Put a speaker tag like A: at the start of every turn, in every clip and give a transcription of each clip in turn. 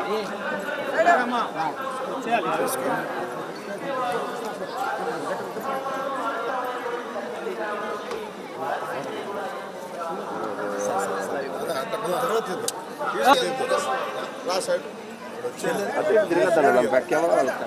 A: అటు ఇటు తిరగద్దాను back camera వాళ్ళకి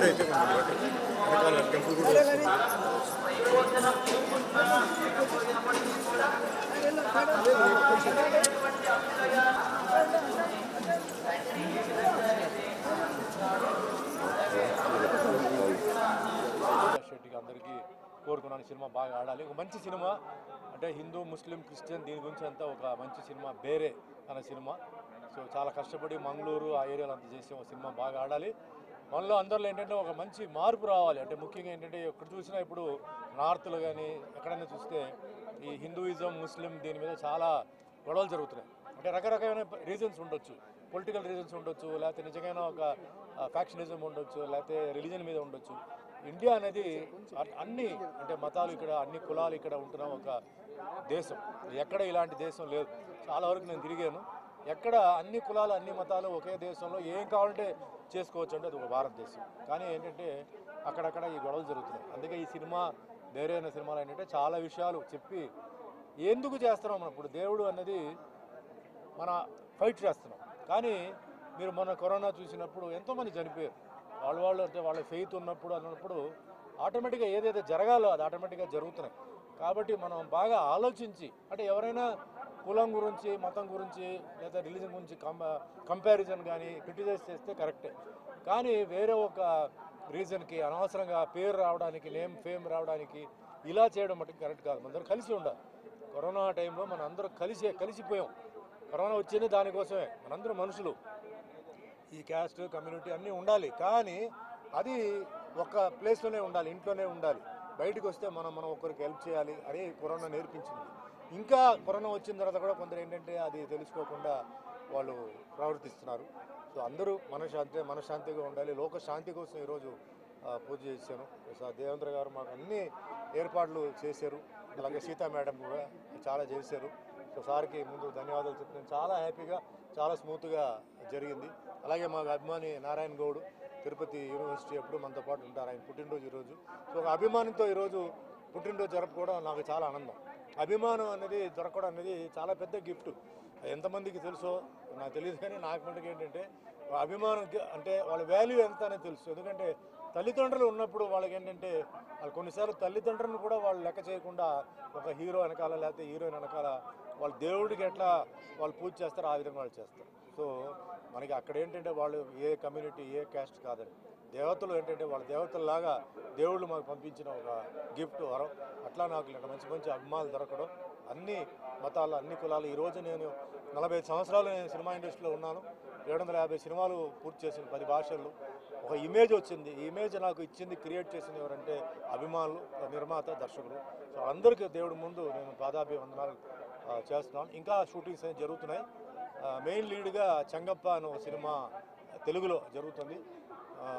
B: శెట్టికి అందరికీ కోరుకున్నాను సినిమా బాగా ఆడాలి ఒక మంచి సినిమా అంటే హిందూ ముస్లిం క్రిస్టియన్ దీని గురించి అంతా ఒక మంచి సినిమా బేరే అనే సినిమా సో చాలా కష్టపడి మంగళూరు ఆ ఏరియాలో అంతా చేసి ఒక సినిమా బాగా ఆడాలి మనలో అందరిలో ఏంటంటే ఒక మంచి మార్పు రావాలి అంటే ముఖ్యంగా ఏంటంటే ఎక్కడ చూసినా ఇప్పుడు నార్త్లో కానీ ఎక్కడైనా చూస్తే ఈ హిందూయిజం ముస్లిం దీని మీద చాలా గొడవలు జరుగుతున్నాయి అంటే రకరకమైన రీజన్స్ ఉండొచ్చు పొలిటికల్ రీజన్స్ ఉండొచ్చు లేకపోతే నిజంగా ఒక ఫ్యాక్షనిజం ఉండొచ్చు లేకపోతే రిలీజన్ మీద ఉండొచ్చు ఇండియా అనేది అ- అన్ని అంటే మతాలు ఇక్కడ అన్ని కులాలు ఇక్కడ ఉంటున్న ఒక దేశం ఎక్కడ ఇలాంటి దేశం లేదు చాలా వరకు నేను తిరిగాను ఎక్కడ అన్ని కులాలు అన్ని మతాలు ఒకే దేశంలో ఏం కావాలంటే చేసుకోవచ్చు అంటే అది ఒక భారతదేశం కానీ ఏంటంటే అక్కడక్కడ ఈ గొడవలు జరుగుతున్నాయి అందుకే ఈ సినిమా వేరే అయిన సినిమాలు ఏంటంటే చాలా విషయాలు చెప్పి ఎందుకు చేస్తున్నాం మనం ఇప్పుడు దేవుడు అన్నది మన ఫైట్ చేస్తున్నాం కానీ మీరు మొన్న కరోనా చూసినప్పుడు ఎంతోమంది చనిపోయారు వాళ్ళ వాళ్ళు అంటే వాళ్ళ ఫెయిత్ ఉన్నప్పుడు అన్నప్పుడు ఆటోమేటిక్గా ఏదైతే జరగాలో అది ఆటోమేటిక్గా జరుగుతున్నాయి కాబట్టి మనం బాగా ఆలోచించి అంటే ఎవరైనా కులం గురించి మతం గురించి లేదా రిలీజన్ గురించి కం కంపారిజన్ కానీ క్రిటిసైజ్ చేస్తే కరెక్టే కానీ వేరే ఒక రీజన్కి అనవసరంగా పేరు రావడానికి నేమ్ ఫేమ్ రావడానికి ఇలా చేయడం మటుకు కరెక్ట్ కాదు మనందరం కలిసి ఉండాలి కరోనా టైంలో మనం అందరం కలిసి కలిసిపోయాం కరోనా వచ్చింది దానికోసమే మనందరం మనుషులు ఈ క్యాస్ట్ కమ్యూనిటీ అన్నీ ఉండాలి కానీ అది ఒక ప్లేస్లోనే ఉండాలి ఇంట్లోనే ఉండాలి బయటకు వస్తే మనం మనం ఒకరికి హెల్ప్ చేయాలి అదే కరోనా నేర్పించింది ఇంకా కరోనా వచ్చిన తర్వాత కూడా కొందరు ఏంటంటే అది తెలుసుకోకుండా వాళ్ళు ప్రవర్తిస్తున్నారు సో అందరూ మనశాంతి మనశ్శాంతిగా ఉండాలి లోక శాంతి కోసం ఈరోజు ఆ, పూజ చేశాను సో ఆ దేవేంద్ర గారు మాకు అన్ని ఏర్పాట్లు చేశారు అలాగే సీతా మేడం కూడా చాలా చేశారు సో సార్కి ముందు ధన్యవాదాలు చెప్తున్నాను చాలా హ్యాపీగా చాలా స్మూత్గా జరిగింది అలాగే మా అభిమాని నారాయణ గౌడ్ తిరుపతి యూనివర్సిటీ ఎప్పుడు మనతో పాటు ఉంటారు ఆయన పుట్టినరోజు ఈరోజు సో ఒక అభిమానంతో ఈరోజు పుట్టినరోజు జరుపుకోవడం నాకు చాలా ఆనందం అభిమానం అనేది దొరకడం అనేది చాలా పెద్ద గిఫ్ట్ ఎంతమందికి తెలుసో నాకు తెలియదు కానీ నాకు మటుకు ఏంటంటే అభిమానం కి- అంటే వాళ్ళ వాల్యూ ఎంత అనేది తెలుసు ఎందుకంటే తల్లిదండ్రులు ఉన్నప్పుడు వాళ్ళకి ఏంటంటే వాళ్ళు కొన్నిసార్లు తల్లిదండ్రులను కూడా వాళ్ళు లెక్క చేయకుండా ఒక హీరో వెనకాల లేకపోతే హీరోయిన్ వెనకాల వాళ్ళు దేవుడికి ఎట్లా వాళ్ళు పూజ చేస్తారో ఆ విధంగా వాళ్ళు చేస్తారు సో మనకి అక్కడ ఏంటంటే వాళ్ళు ఏ కమ్యూనిటీ ఏ క్యాస్ట్ కాదని దేవతలు ఏంటంటే వాళ్ళ దేవతల్లాగా దేవుళ్ళు మాకు పంపించిన ఒక గిఫ్ట్ వరం అట్లా నాకు ఇలా మంచి మంచి అభిమానులు దొరకడం అన్ని మతాలు అన్ని కులాలు ఈరోజు నేను నలభై ఐదు సంవత్సరాలు నేను సినిమా ఇండస్ట్రీలో ఉన్నాను ఏడు వందల యాభై సినిమాలు పూర్తి చేసిన పది భాషల్లో ఒక ఇమేజ్ వచ్చింది ఈ ఇమేజ్ నాకు ఇచ్చింది క్రియేట్ చేసింది ఎవరంటే అభిమానులు నిర్మాత దర్శకులు సో అందరికీ దేవుడి ముందు నేను పాదాభివందనాలు ఆ, చేస్తున్నాను ఇంకా షూటింగ్స్ అనేవి జరుగుతున్నాయి ఆ, మెయిన్ లీడ్గా చెంగప్ప అనే ఒక సినిమా తెలుగులో జరుగుతుంది ఆ,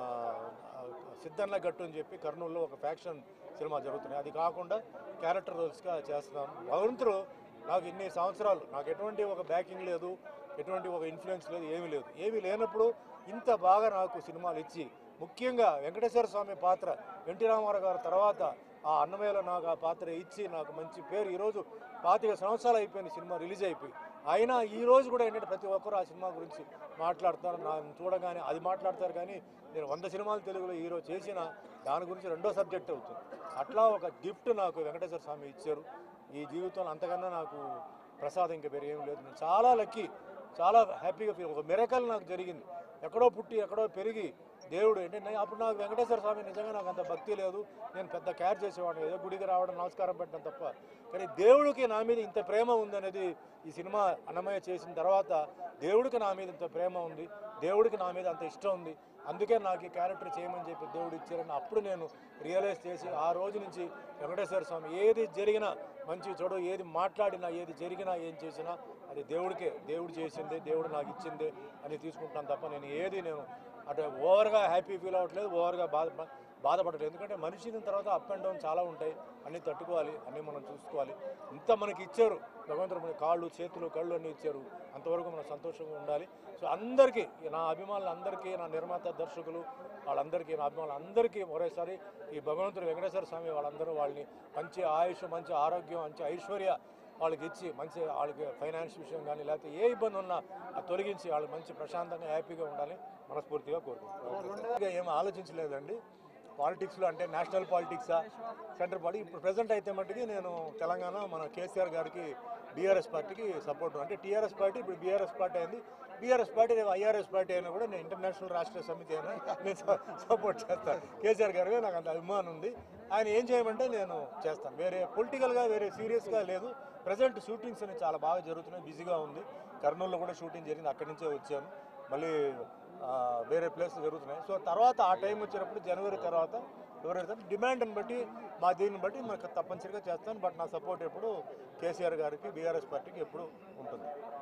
B: సిద్ధన్న గట్టు అని చెప్పి కర్నూలులో ఒక ఫ్యాక్షన్ సినిమా జరుగుతున్నాయి అది కాకుండా క్యారెక్టర్ రోల్స్గా చేస్తున్నాను భగవంతుడు నాకు ఇన్ని సంవత్సరాలు నాకు ఎటువంటి ఒక బ్యాకింగ్ లేదు ఎటువంటి ఒక ఇన్ఫ్లుయెన్స్ లేదు ఏమీ లేదు ఏమీ లేనప్పుడు ఇంత బాగా నాకు సినిమాలు ఇచ్చి ముఖ్యంగా వెంకటేశ్వర స్వామి పాత్ర ఎన్టీ రామారావు గారి తర్వాత ఆ అన్నమయ్యలో నాకు ఆ పాత్ర ఇచ్చి నాకు మంచి పేరు ఈరోజు పాతిక సంవత్సరాలు అయిపోయింది సినిమా రిలీజ్ అయిపోయి అయినా ఈ రోజు కూడా ఏంటంటే ప్రతి ఒక్కరు ఆ సినిమా గురించి మాట్లాడతారు నన్ను చూడగానే అది మాట్లాడతారు కానీ నేను వంద సినిమాలు తెలుగులో హీరో చేసిన దాని గురించి రెండో సబ్జెక్ట్ అవుతుంది అట్లా ఒక గిఫ్ట్ నాకు వెంకటేశ్వర స్వామి ఇచ్చారు ఈ జీవితంలో అంతకన్నా నాకు ప్రసాదం ఇంకా వేరే ఏం లేదు నేను చాలా లక్కీ చాలా హ్యాపీగా ఫీల్ ఒక మిరకల్ నాకు జరిగింది ఎక్కడో పుట్టి ఎక్కడో పెరిగి దేవుడు ఏంటంటే అప్పుడు నాకు వెంకటేశ్వర స్వామి నిజంగా నాకు అంత భక్తి లేదు నేను పెద్ద కేర్ చేసేవాడిని ఏదో గుడికి రావడం నమస్కారం పెట్టడం తప్ప కానీ దేవుడికి నా మీద ఇంత ప్రేమ ఉందనేది ఈ సినిమా అన్నమయ్య చేసిన తర్వాత దేవుడికి నా మీద ఇంత ప్రేమ ఉంది దేవుడికి నా మీద అంత ఇష్టం ఉంది అందుకే నాకు ఈ క్యారెక్టర్ చేయమని చెప్పి దేవుడు ఇచ్చారని అప్పుడు నేను రియలైజ్ చేసి ఆ రోజు నుంచి వెంకటేశ్వర స్వామి ఏది జరిగినా మంచి చెడు ఏది మాట్లాడినా ఏది జరిగినా ఏం చేసినా అది దేవుడికే దేవుడు చేసిందే దేవుడు నాకు ఇచ్చిందే అని తీసుకుంటాను తప్ప నేను ఏది నేను అటు ఓవర్గా హ్యాపీ ఫీల్ అవ్వట్లేదు ఓవర్గా బాధ బాధపడలేదు ఎందుకంటే మనిషిని తర్వాత అప్ అండ్ డౌన్ చాలా ఉంటాయి అన్నీ తట్టుకోవాలి అన్నీ మనం చూసుకోవాలి ఇంత మనకి ఇచ్చారు భగవంతుడు మనకి కాళ్ళు చేతులు కళ్ళు అన్నీ ఇచ్చారు అంతవరకు మనం సంతోషంగా ఉండాలి సో అందరికీ నా అభిమానులు అందరికీ నా నిర్మాత దర్శకులు వాళ్ళందరికీ నా అభిమానులు అందరికీ మరోసారి ఈ భగవంతుడు వెంకటేశ్వర స్వామి వాళ్ళందరూ వాళ్ళని మంచి ఆయుష్ మంచి ఆరోగ్యం మంచి ఐశ్వర్య వాళ్ళకి ఇచ్చి మంచి వాళ్ళకి ఫైనాన్స్ విషయం కానీ లేకపోతే ఏ ఇబ్బంది ఉన్నా అది తొలగించి వాళ్ళు మంచి ప్రశాంతంగా హ్యాపీగా ఉండాలని మనస్ఫూర్తిగా కోరుకుంటున్నాను ఏం ఆలోచించలేదండి పాలిటిక్స్లో అంటే నేషనల్ పాలిటిక్సా సెంటర్ పార్టీ ఇప్పుడు ప్రజెంట్ అయితే మట్టుకి నేను తెలంగాణ మన కేసీఆర్ గారికి బీఆర్ఎస్ పార్టీకి సపోర్ట్ అంటే టీఆర్ఎస్ పార్టీ ఇప్పుడు బీఆర్ఎస్ పార్టీ అయింది బీఆర్ఎస్ పార్టీ ఐఆర్ఎస్ పార్టీ అయినా కూడా నేను ఇంటర్నేషనల్ రాష్ట్ర సమితి అయినా నేను స- సపోర్ట్ చేస్తాను కేసీఆర్ గారి మీద నాకు అంత అభిమానం ఉంది ఆయన ఏం చేయమంటే నేను చేస్తాను వేరే పొలిటికల్గా వేరే సీరియస్గా లేదు ప్రజెంట్ షూటింగ్స్ అనేవి చాలా బాగా జరుగుతున్నాయి బిజీగా ఉంది కర్నూలులో కూడా షూటింగ్ జరిగింది అక్కడి నుంచే వచ్చాను మళ్ళీ ఆ, వేరే ప్లేస్ జరుగుతున్నాయి సో తర్వాత ఆ టైం వచ్చినప్పుడు జనవరి తర్వాత ఫిబ్రవరి తర్వాత డిమాండ్ని బట్టి మా దీన్ని బట్టి మనకు తప్పనిసరిగా చేస్తాను బట్ నా సపోర్ట్ ఎప్పుడు కేసీఆర్ గారికి బీఆర్ఎస్ పార్టీకి ఎప్పుడు ఉంటుంది